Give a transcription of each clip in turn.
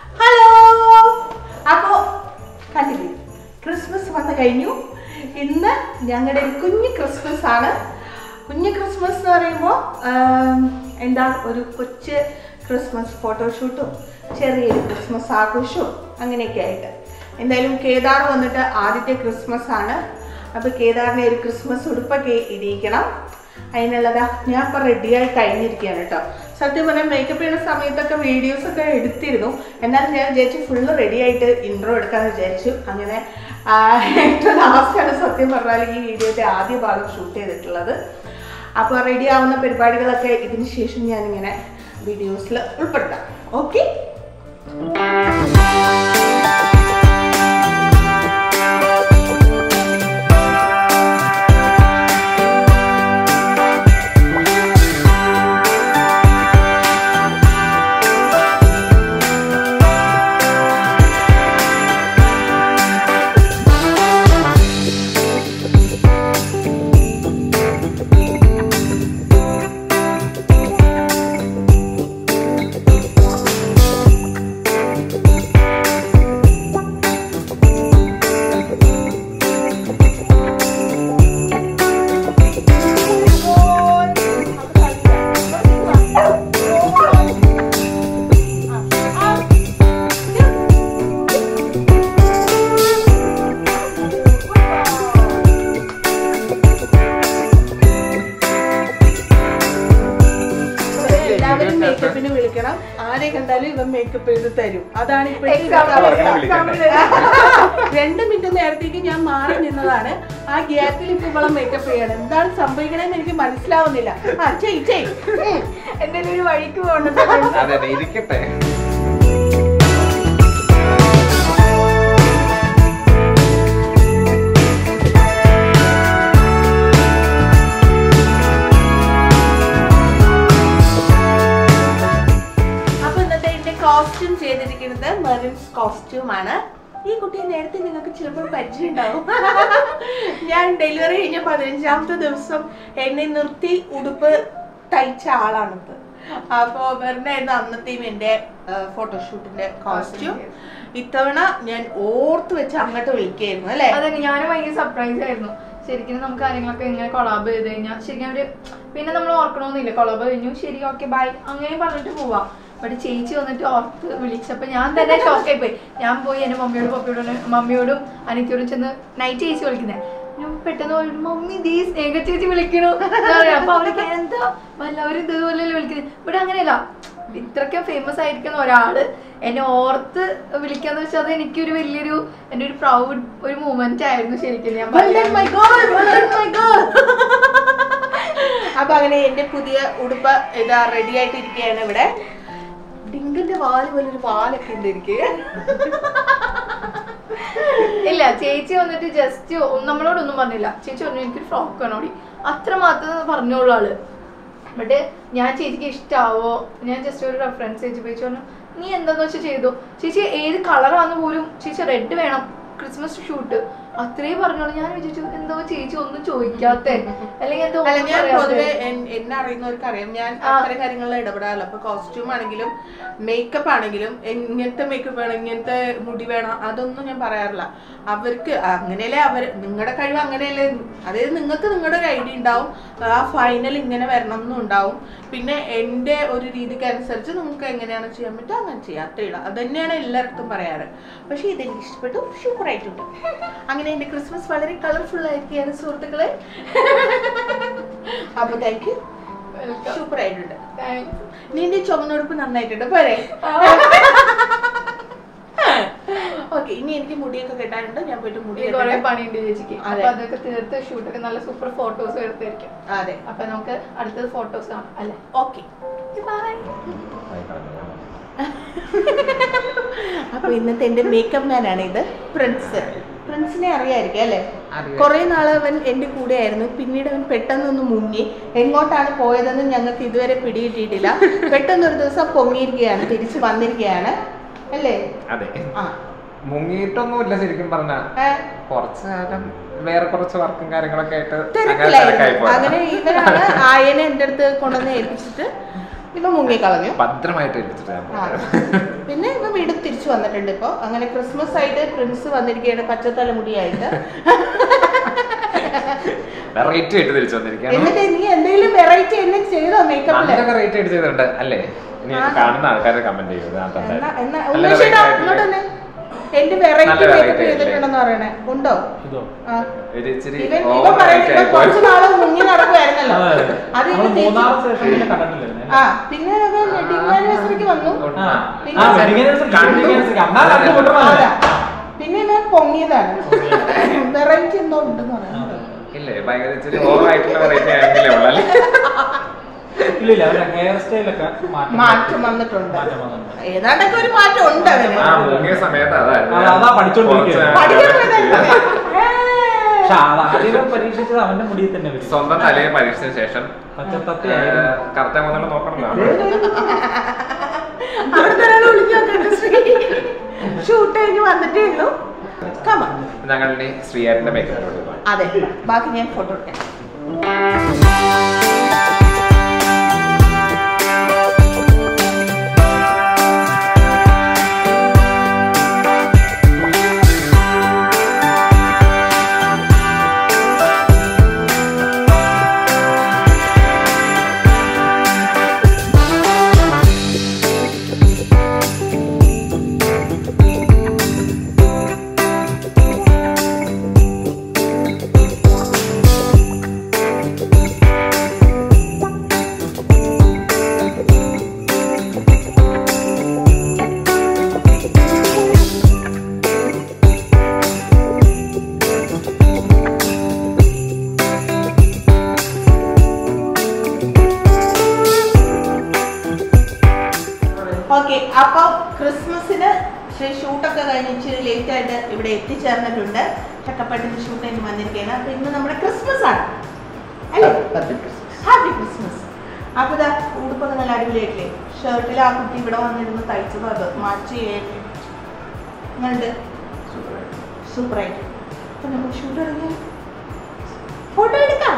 Hello അപ്പോ കണ്ടില്ലേ Christmas വന്നു കഴിഞ്ഞു ഇന്ന് ഞങ്ങളുടെ ഒരു കുഞ്ഞു ക്രിസ്മസ് ആണ് കുഞ്ഞു ക്രിസ്മസ് എന്ന് പറയുമ്പോൾ എന്താ ഒരു കൊച്ച് ക്രിസ്മസ് ഫോട്ടോഷൂട്ടും ചെറിയൊരു ക്രിസ്മസ് ആഘോഷവും അങ്ങനെയൊക്കെ ആയിട്ട് എന്തായാലും കേദാർ വന്നിട്ട് ആദ്യത്തെ ക്രിസ്മസ് ആണ് അപ്പോൾ കേദാറിനെ ഒരു ക്രിസ്മസ് ഉടുപ്പൊക്കെ ഇടിയിക്കണം അതിനുള്ളതാ ഞാൻ ഇപ്പം റെഡിയായി കഴിഞ്ഞിരിക്കുകയാണ് കേട്ടോ സത്യം പറഞ്ഞാൽ മേക്കപ്പ് ചെയ്യുന്ന സമയത്തൊക്കെ വീഡിയോസ് ഒക്കെ എടുത്തിരുന്നു എന്നാലും ഞാൻ വിചാരിച്ചു ഫുള്ള് റെഡി ആയിട്ട് ഇൻട്രോ എടുക്കാമെന്ന് വിചാരിച്ചു അങ്ങനെ ആ, ഏറ്റവും ലാസ്റ്റാണ് സത്യം പറഞ്ഞാൽ ഈ വീഡിയോയുടെ ആദ്യ ഭാഗം ഷൂട്ട് ചെയ്തിട്ടുള്ളത് അപ്പോൾ റെഡി ആവുന്ന പരിപാടികളൊക്കെ ഇതിന് ശേഷം ഞാനിങ്ങനെ വീഡിയോസിൽ ഉൾപ്പെടുത്താം ഓക്കെ എല്ലാവരും മേക്കപ്പിന് വിളിക്കണം ആരെ കണ്ടാലും ഇവൻ മേക്കപ്പ് ചെയ്ത് തരും അതാണ് ഇപ്പൊ രണ്ട് മിനിറ്റ് നേരത്തേക്ക് ഞാൻ മാറി നിന്നതാണ് ആ ഗ്യാപ്പിൽ ഇപ്പൊ ഇവളെ മേക്കപ്പ് ചെയ്യണം എന്താണ് സംഭവിക്കണമെന്ന് എനിക്ക് മനസ്സിലാവുന്നില്ല ആ ചെയ് ചെയ് ഉം. എന്തെങ്കിലും ഒരു വഴിക്ക് പോകണം അതെ അതെ ഇരിക്കട്ടെ അപ്പൊ ഇന്നത്തെ എന്റെ കോസ്റ്റ്യൂം ചെയ്തിരിക്കുന്നത് മെറിൻസ് കോസ്റ്റ്യൂം ആണ് ഈ കുട്ടിയെ നേരത്തെ നിങ്ങൾക്ക് ചിലപ്പോൾ പരിചയം ഉണ്ടാവും ഞാൻ ഡെലിവറി കഴിഞ്ഞ പതിനഞ്ചാമത്തെ ദിവസം എന്നെ നിർത്തി ഉടുപ്പ് തയ്ച്ച ആളാണിത് അപ്പോ വെറുതെ ആയിരുന്നു അന്നത്തെയും എന്റെ ഫോട്ടോഷൂട്ടിന്റെ കോസ്റ്റ്യൂം ഇത്തവണ ഞാൻ ഓർത്ത് വെച്ച് അങ്ങോട്ട് വിളിക്കായിരുന്നു അല്ലെ അതെ ഞാനും ഭയങ്കര സർപ്രൈസ് ആയിരുന്നു ശരിക്കും നമുക്ക് കാര്യങ്ങളൊക്കെ ഇങ്ങനെ കൊളാബ് ചെയ്ത് കഴിഞ്ഞാൽ ശരിക്കും അവര് പിന്നെ നമ്മൾ ഓർക്കണമെന്നില്ല കൊളാബ് കഴിഞ്ഞു ശരി ഓക്കെ ബൈ അങ്ങനെ പറഞ്ഞിട്ട് പോവാം ബട്ട് ചേച്ചി വന്നിട്ട് ഓർത്ത് വിളിച്ചപ്പോ ഞാൻ തന്നെ ഷോക്കായി പോയി ഞാൻ പോയി എന്റെ മമ്മിയോടും പപ്പയോടും മമ്മിയോടും അനിത്യയോടും ചെന്ന് നൈറ്റ് ചേച്ചി വിളിക്കുന്നത് ഞാൻ പെട്ടെന്ന് പറഞ്ഞു മമ്മി ദീ സ്നേഹ ചേച്ചി വിളിക്കണു എന്ന് പറയാം. അപ്പൊ അവർക്ക് എന്താ വല്ലവരും ഇതുപോലെ വിളിക്കുന്നത് ഇവിടെ അങ്ങനെയല്ല ഇത്രയ്ക്കും ഫേമസ് ആയിരിക്കുന്ന ഒരാള് എന്നെ ഓർത്ത് വിളിക്കാന്ന് വെച്ചാൽ അത് എനിക്കൊരു വലിയൊരു എൻ്റെ ഒരു പ്രൗഡ് ഒരു മൂമെന്റ് ആയിരുന്നു ശരിക്കും ഞാൻ Well done, my പറയാൻ. girl. Well done, my girl. അപ്പൊ അങ്ങനെ എന്റെ പുതിയ ഉടുപ്പ് ഇതാ റെഡി ആയിട്ട് ഇരിക്കുകയാണ് ഇവിടെ ഡിങ്കിന്റെ വാല് പോലെ ഒരു വാലൊക്കെ ഉണ്ട് എനിക്ക് ഇല്ല ചേച്ചി വന്നിട്ട് ജസ്റ്റ് നമ്മളോടൊന്നും പറഞ്ഞില്ല ചേച്ചി പറഞ്ഞു എനിക്കൊരു ഫ്രോക്ക് വേണോടി അത്ര മാത്രം പറഞ്ഞോളൂ ആള് ബട്ട് ഞാൻ ചേച്ചിക്ക് ഇഷ്ടാവോ ഞാൻ ജസ്റ്റ് ഒരു റെഫറൻസ് ചേച്ചി ചേച്ചി പറഞ്ഞു നീ എന്താന്ന് വെച്ചാൽ ചെയ്തു ചേച്ചി ഏത് കളറാന്ന് പോലും ചേച്ചി റെഡ് വേണം ക്രിസ്മസ് ഷൂട്ട് അത്രേ പറഞ്ഞോളൂ ഞാൻ വിചാരിച്ചു എന്തോ ചേച്ചി ഒന്നും ചോദിക്കാത്തെ അല്ലെങ്കിൽ എന്തോ അല്ല ഒന്നും ഞാൻ പറയാത്തെ. പൊതുവെ എൻ- എന്നെ അറിയുന്നവർക്ക് അറിയാം ഞാൻ ആ. അത്തരം കാര്യങ്ങളിൽ ഇടപെടാറില്ല അപ്പൊ കോസ്റ്റ്യൂം ആണെങ്കിലും മേക്കപ്പ് ആണെങ്കിലും ഇങ്ങനത്തെ മേക്കപ്പ് വേണം ഇങ്ങനത്തെ മുടി വേണം അതൊന്നും ഞാൻ പറയാറില്ല അവർക്ക് അങ്ങനെയല്ലേ അവർ നിങ്ങളുടെ കഴിവ് അങ്ങനെയല്ലേ അതായത് നിങ്ങൾക്ക് നിങ്ങളുടെ ഒരു ഐഡിയ ഉണ്ടാവും ആ ഫൈനൽ ഇങ്ങനെ വരണം എന്നും ഉണ്ടാവും പിന്നെ എൻ്റെ ഒരു രീതിക്ക് അനുസരിച്ച് നിങ്ങൾക്ക് എങ്ങനെയാണ് ചെയ്യാൻ പറ്റുക അങ്ങനെ ചെയ്യാം അത്രേ ഉള്ളൂ അത് തന്നെയാണ് എല്ലായിടത്തും പറയാറ് പക്ഷേ ഇതെനിക്ക് ഇഷ്ടപ്പെട്ടു സൂപ്പർ ആയിട്ടുണ്ട് അങ്ങനെ എൻ്റെ ക്രിസ്മസ് വളരെ കളർഫുൾ ആയിരിക്കുകയാണ് സുഹൃത്തുക്കളെ അപ്പൊ താങ്ക് യു Welcome. സൂപ്പർ ആയിട്ടുണ്ട് Thanks. നിന്റെ ചുമന്നുടുപ്പ് നന്നായിട്ടുണ്ട് പോരെ ഓക്കെ ഇനി എനിക്ക് മുടിയൊക്കെ കെട്ടാനുണ്ട് ഞാൻ പോയിട്ട് മുടി ഇനി കുറെ കെട്ടട്ടെ. പണിയുണ്ട് ചേച്ചിക്ക് അതെ. അപ്പൊ അതൊക്കെ തീർത്ത് ഷൂട്ടൊക്കെ നല്ല സൂപ്പർ ഫോട്ടോസ് എടുത്തായിരിക്കും അതെ അപ്പൊ നമുക്ക് അടുത്തത് ഫോട്ടോസ് കാണാം അല്ലേ ഓക്കെ ബൈ അപ്പൊ ഇന്നത്തെ എന്റെ മേക്കപ്പ് മാൻ ആണ് ഇത് പ്രിൻസ് പ്രിൻസിനെ അറിയായിരിക്കും അല്ലേ അറിയാം. കുറെ നാള് അവൻ എന്റെ കൂടെ ആയിരുന്നു പിന്നീട് അവൻ പെട്ടെന്നൊന്ന് മുങ്ങി എങ്ങോട്ടാണ് പോയതെന്ന് ഞങ്ങൾക്ക് ഇതുവരെ പിടികിട്ടിയിട്ടില്ല പെട്ടെന്ന് ഒരു ദിവസം പൊങ്ങിയിരിക്കുകയാണ് തിരിച്ചു വന്നിരിക്കുകയാണ് അല്ലേ അതെ ആ മുങ്ങിയിട്ടൊന്നുമില്ല ശരിക്കും പറഞ്ഞ ഏ, കുറച്ച് കാലം വേറെ കുറച്ച് വർക്കും കാര്യങ്ങളൊക്കെ ആയിട്ട് അങ്ങനെ തിരക്കിലായിരുന്നു തിരക്കായി പോയതാ. അങ്ങനെ ഇവരാണ് ആയനെ എൻ്റെ അടുത്ത് കൊണ്ടുവന്ന് ഏൽപ്പിച്ചിട്ട് ഇവ മുങ്ങിക്കളഞ്ഞു ഭദ്രമായിട്ട് ഏൽപ്പിച്ചിട്ട് ഞാൻ ആ. പോയത്. പിന്നെ ഇവ വീട് തിരിച്ചു വന്നിട്ടുണ്ട് ഇപ്പോൾ അങ്ങനെ ക്രിസ്മസ് ആയിട്ട് പ്രിൻസ് വന്നിരിക്കുകയാണ് പച്ചത്തലമുടിയായിട്ട് വെറൈറ്റി ആയിട്ട് തിരിച്ചു വന്നിരിക്കുകയാണ് എന്നിട്ട് നീ എന്തെങ്കിലും വെറൈറ്റി എന്നെ ചെയ്തോ മേക്കപ്പില് നല്ല വെറൈറ്റി ആയിട്ട് ചെയ്തിട്ടുണ്ട് അല്ലേ ഇനി ആ. കാണുന്ന ആൾക്കാരെ കമന്റ് ചെയ്യും ഇതിനകത്ത് എന്നാ എന്തായാലും. എന്നാ നല്ല ഉമേഷേട്ടാ variety ഇങ്ങോട്ട് ആയിട്ടില്ലേ? വന്നേ. എന്റെ വെറൈറ്റി നല്ല മേക്കപ്പ് variety ചെയ്തിട്ടുണ്ടെന്ന് പറയണേ ഉണ്ടോ ഇതോ ആ. ഒരു ഇച്ചിരി ഇവൻ over ഇവൻ പറയുന്നത് ആയിട്ട് ഇവൻ കുറച്ച് നാള് മുങ്ങി നടക്കുമായിരുന്നല്ലോ അതെ. അത് നമ്മള് ഇവൻ മൂന്നാറ് തിരിച്ച് സ്റ്റേഷൻ പിന്നെ കണ്ടിട്ടില്ലായിരുന്നേ. ആ പിന്നെ വെഡിങ് ആനിവേഴ്സറിക്ക് വന്നു ആ. പിന്നെ ആ, wedding anniversary, കണ്ടു. wedding anniversary. അന്നാ രണ്ട് കൂട്ടം അതാ. വന്നേ. പിന്നെ ഇവൻ പൊങ്ങിയതാണ് വെറൈറ്റി എന്തോ ഉണ്ടെന്ന് പറയുന്നത് ഇല്ലേ ഭയങ്കര ഇച്ചിരി ഓവർ ആയിട്ടുള്ള വെറൈറ്റി ആണെങ്കിലേ ഉള്ളൂ അല്ലേ ഇല്ല ഇല്ല അവരുടെ ഹെയർ സ്റ്റൈലൊക്കെ മാറ്റം മാറ്റം വന്നിട്ടുണ്ട് മാറ്റം വന്നിട്ടുണ്ട്. ഏതാണ്ടൊക്കെ ഒരു മാറ്റം ഉണ്ട് അവന് ആ മുങ്ങിയ സമയത്ത് അതായിരുന്നു ആ, അതാ പഠിച്ചോണ്ടിരിക്കുകയാണ്. കുറച്ച് പഠിക്കാൻ പോയതായിരുന്നു. പക്ഷെ അത് ആദ്യമേ പരീക്ഷിച്ചത് അവന്റെ മുടിയിൽ തന്നെ വരും സ്വന്തം തലയെ പരീക്ഷിച്ച ശേഷം പച്ചത്തത്തയായിരുന്നു. കറക്റ്റ് ആകുന്നുള്ള നോക്കണല്ലോ അവിടുത്തെ ഒരാൾ ഒളിഞ്ഞു നോക്കണ്ട ശ്രീ ഷൂട്ട് കഴിഞ്ഞ് വന്നിട്ടേ ഉള്ളൂ കമ ഞങ്ങളുടെ ശ്രീയാരിന്റെ മേക്കപ്പിലോട്ട് പോകാം അതെ ബാക്കി ഞാൻ ഫോട്ടോ എടുക്കാം ഓക്കെ അപ്പോൾ ക്രിസ്മസിന് ശ്രീ ഷൂട്ടൊക്കെ കഴിഞ്ഞ് ഇച്ചിരി ലേറ്റ് ആയിട്ട് ഇവിടെ എത്തിച്ചേർന്നിട്ടുണ്ട് ചക്കപ്പട്ടിന് ഷൂട്ട് കഴിഞ്ഞ് വന്നിരിക്കുകയാണ് അപ്പോൾ ഇന്ന് നമ്മുടെ ക്രിസ്മസ് ആണ് അല്ലേ ഹാപ്പി ക്രിസ്മസ് അപ്പോൾ ഇതാ ഉടുപ്പൊക്കെ നല്ല അടിപൊളിയായിട്ടില്ലേ ഷർട്ടിൽ ആ കുട്ടി ഇവിടെ വന്നിരുന്ന് തയ്ച്ചത് അത് മാച്ച് ചെയ്യായിട്ട് എങ്ങനെയുണ്ട് സൂപ്പറായിട്ട് അപ്പോൾ നമുക്ക് ഷൂട്ട് തുടങ്ങിയാൽ ഫോട്ടോ എടുക്കാം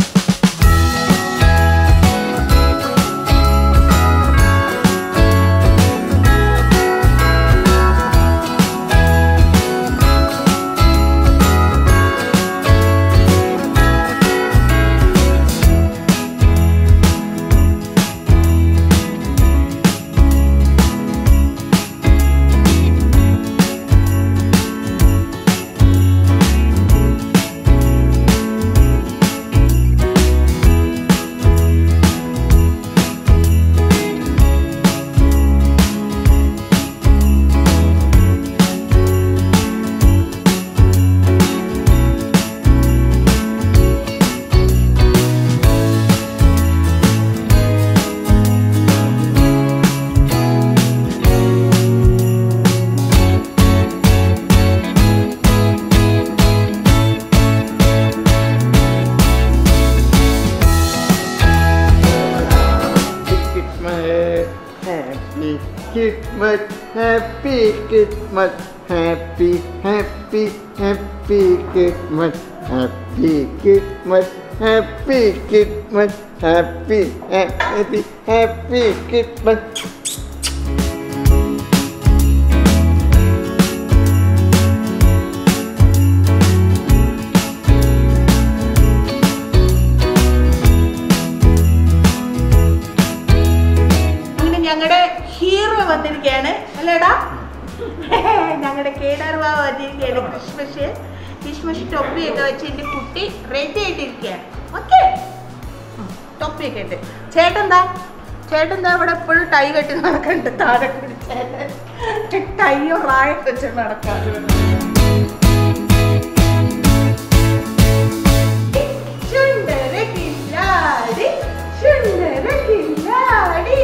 Happy Christmas, Happy Christmas, Happy, Happy, Happy Christmas, Happy Christmas, Happy Christmas, Happy, Happy, Happy Christmas. അങ്ങനെ ഞങ്ങളുടെ ഹീറോ വന്നിരിക്കുകയാണ് അല്ലേടാ ഞങ്ങളുടെ കേടാർവാ വന്നിരിക്കുകയാണ് ക്രിസ്മസ് ക്രിസ്മസ് ടൊപ്പിയൊക്കെ വെച്ച് എൻ്റെ കുട്ടി റെഡി ആയിട്ടിരിക്കുകയാണ് ഓക്കെ ടൊപ്പിയൊക്കെ ഉണ്ട് ചേട്ടൻ ചേട്ടൻ ഇവിടെ എപ്പോഴും ടൈ കെട്ടി നടക്കുന്നുണ്ട് താഴെ കൂടി ചേട്ടൻ ടൈയോ റായൊക്കെ വെച്ച് നടക്കാം ചുണ്ടര കില്ലാടി ചുണ്ടര കില്ലാടി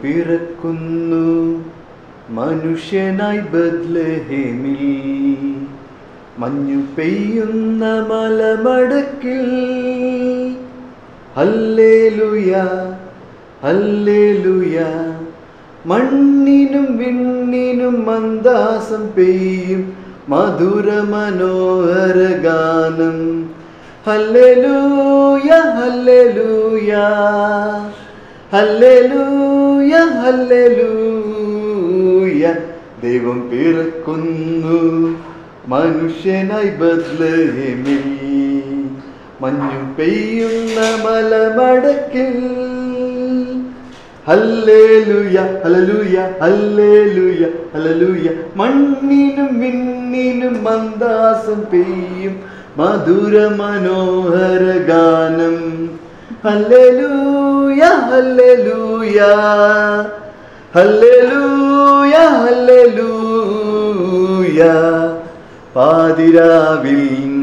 പിറക്കുന്നു മനുഷ്യനായി ബദ്ലഹേമിൽ മഞ്ഞു പെയ്യുന്ന മലമടക്കിൽ ഹല്ലേലൂയ ഹല്ലേലൂയ മണ്ണിനും വിണ്ണിനും മന്ദാസം പെയ്യും മധുര മനോഹര ഗാനം ഹല്ലേലൂയ ഹല്ലേലൂയ ഹല്ലേലൂയ ഹല്ലേലൂയ ദൈവം പിറക്കുന്നു മനുഷ്യനായി ബദ്ലഹേമിൽ മഞ്ഞു പെയ്യുന്ന മലമടക്കിൽ ഹല്ലേലൂയ ഹല്ലേലൂയ ഹല്ലേലൂയ ഹല്ലേലൂയ മണ്ണിനും വിണ്ണിനും മന്ദാസം പെയ്യും മധുര മനോഹര ഗാനം ഹല്ലേലൂയ ഹല്ലേലൂയ ഹല്ലേലൂയ ഹല്ലേലൂയ പാതിരാവിൽ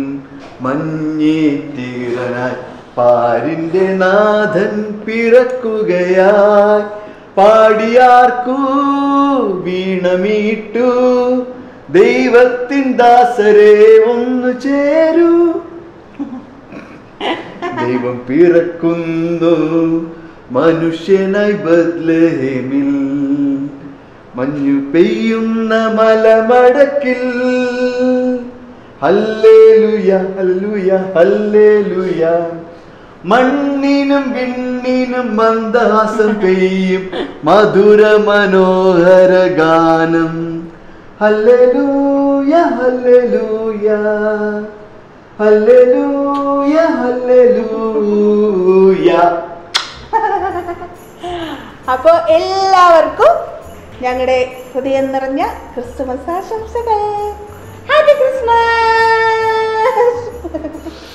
മഞ്ഞേറ്റീറനായി പാരിന്റെ നാഥൻ പിറക്കുകയായി പാടിയാർക്കു വീണമീട്ടു ദൈവത്തിൻ ദാസരെ ഒന്നു ചേരൂ ദൈവം പിറക്കുന്നു മനുഷ്യനായി ബദ്ലഹേമിൽ മഞ്ഞു പെയ്യുന്ന മലമടക്കിൽ ഹല്ലേലൂയ ഹല്ലേലൂയ ഹല്ലേലൂയ മണ്ണിനും വിണ്ണിനും മന്ദാസം പെയ്യും മധുര മനോഹര ഗാനം ഹല്ലേലൂയ ഹല്ലേലൂയ ഹല്ലേലൂയ ഹല്ലേലൂയ അപ്പോൾ എല്ലാവർക്കും ഞങ്ങളുടെ ഹൃദയം നിറഞ്ഞ ക്രിസ്തുമസ് ആശംസകൾ ഹാപ്പി ക്രിസ്മസ്